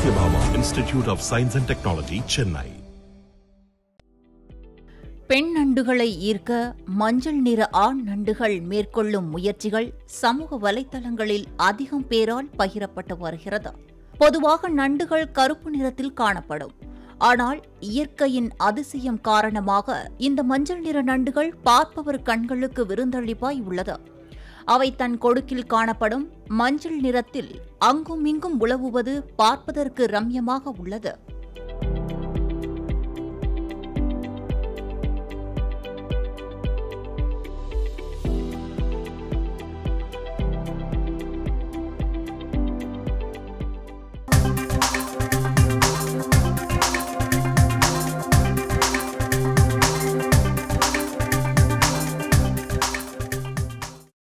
Satyabhama Institute of Science and Technology, Chennai. பெண் நண்டுகளை ஈர்க்க மஞ்சள் நிற ஆண் நண்டுகள் மேற்கொள்ளும் முயற்சிகள் சமூக வலைத்தளங்களில் அதிகம் பேரால் பகிரப்பட்டு வருகிறது பொதுவாக நண்டுகள் கருப்பு நிறத்தில் காணப்படும் ஆனால் இயற்கையின் அதிசயம் காரணமாக இந்த மஞ்சள் நிற நண்டுகள் பார்ப்பவர் கண்களுக்கு விருந்தளிப்பாய் உள்ளது அவை தன் கொடுக்கில் காணப்படும் மஞ்சள் நிறத்தில் அங்கும் இங்கும் உலவுவது பார்ப்பதற்கு ரம்யமாக உள்ளது